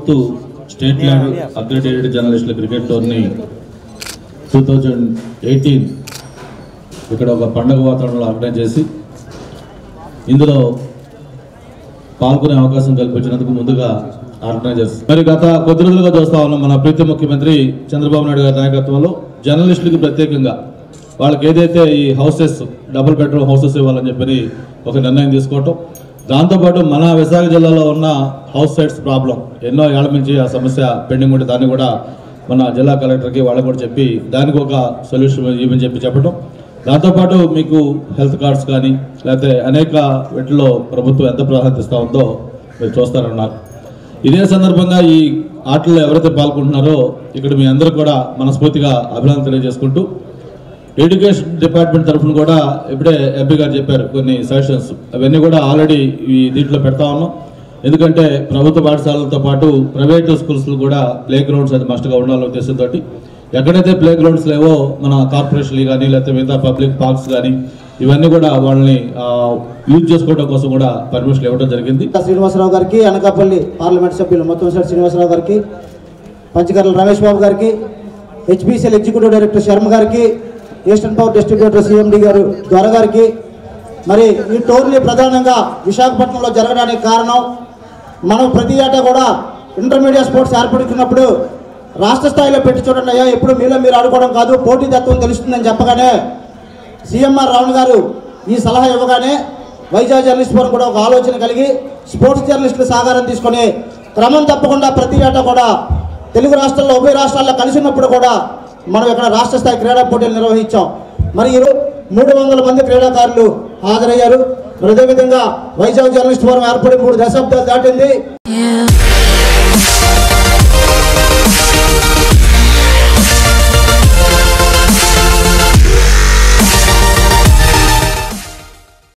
fourth state level accredited జర్నలిస్టుల cricket tourney two thousand eighteen ఇక్కడ ఒక పండగ వాతావరణంలో ఆర్గనైజ్ చేసి ఇందులో పాల్గొనే అవకాశం కల్పించినందుకు ముందుగా ఆర్గనైజర్స్ మరి గత కొద్ది రోజులుగా చూస్తా ఉన్నాం మన ప్రీతి ముఖ్యమంత్రి చంద్రబాబు నాయుడు గారి నాయకత్వంలో జర్నలిస్టులకు ప్రత్యేకంగా వాళ్ళకి ఏదైతే ఈ హౌసెస్ డబుల్ బెడ్రూమ్ హౌసెస్ ఇవ్వాలని చెప్పని ఒక నిర్ణయం తీసుకోవటం దాంతోపాటు మన విశాఖ జిల్లాలో ఉన్న హౌస్ సైట్స్ ప్రాబ్లం ఎన్నో ఏళ్ల నుంచి ఆ సమస్య పెండింగ్ ఉంటే దాన్ని కూడా మన జిల్లా కలెక్టర్కి వాళ్ళకి కూడా చెప్పి దానికి ఒక సొల్యూషన్ ఇవ్వని చెప్పి చెప్పడం దాంతోపాటు మీకు హెల్త్ కార్డ్స్ కానీ లేకపోతే అనేక వీటిలో ప్రభుత్వం ఎంత ప్రాధాన్యత ఇస్తా ఉందో మీరు చూస్తారన్నారు ఇదే సందర్భంగా ఈ ఆటల్లో ఎవరైతే పాల్గొంటున్నారో ఇక్కడ మీ అందరూ కూడా మనస్ఫూర్తిగా అభినందన తెలియజేసుకుంటూ ఎడ్యుకేషన్ డిపార్ట్మెంట్ తరఫున కూడా ఇప్పుడే ఎంపీ గారు చెప్పారు కొన్ని సజెషన్స్ అవన్నీ కూడా ఆల్రెడీ ఈ దీంట్లో పెడతా ఉన్నాం ఎందుకంటే ప్రభుత్వ పాఠశాలలతో పాటు ప్రైవేట్ స్కూల్స్ కూడా ప్లే గ్రౌండ్స్ అది మస్ట్గా ఉండాలనే ఉద్దేశంతో ఎక్కడైతే ప్లే గ్రౌండ్స్ లేవో మన కార్పొరేషన్లు కానీ లేకపోతే మిగతా పబ్లిక్ పార్క్స్ కానీ ఇవన్నీ కూడా వాళ్ళని యూజ్ చేసుకోవడం కోసం కూడా పర్మిషన్ ఇవ్వడం జరిగింది శ్రీనివాసరావు గారికి అనకాపల్లి పార్లమెంట్ సభ్యులు మొత్తం సార్ శ్రీనివాసరావు గారికి పంచకర్ల రమేష్ బాబు గారికి హెచ్పిసిఎల్ ఎగ్జిక్యూటివ్ డైరెక్టర్ శర్మ గారికి ఈస్టర్న్ పవర్ డిస్ట్రిబ్యూటర్ సిఎండి గారు ద్వార గారికి మరి ఈ టోర్నీ ప్రధానంగా విశాఖపట్నంలో జరగడానికి కారణం మనం ప్రతి ఏటా కూడా ఇంటర్మీడియట్ స్పోర్ట్స్ ఏర్పడుతున్నప్పుడు రాష్ట్ర స్థాయిలో పెట్టి చూడండి అయ్యా ఎప్పుడు మీలో మీరు ఆడుకోవడం కాదు పోటీతత్వం తెలుస్తుందని చెప్పగానే సీఎంఆర్ రావణ్ గారు ఈ సలహా ఇవ్వగానే వైజాగ్ జర్నలిస్ట్ ఫోరం కూడా ఒక ఆలోచన కలిగి స్పోర్ట్స్ జర్నలిస్టుల సహకారం తీసుకొని క్రమం తప్పకుండా ప్రతి ఏటా కూడా తెలుగు రాష్ట్రాల్లో ఉభయ రాష్ట్రాల్లో కలిసి ఉన్నప్పుడు కూడా మనం ఇక్కడ రాష్ట్ర స్థాయి క్రీడా పోటీలు నిర్వహించాం మరి ఈరోజు మూడు వందల మంది క్రీడాకారులు హాజరయ్యారు మరి అదేవిధంగా వైజాగ్ జర్నలిస్ట్ ఫోరం ఏర్పడి మూడు దశాబ్దాలు దాటింది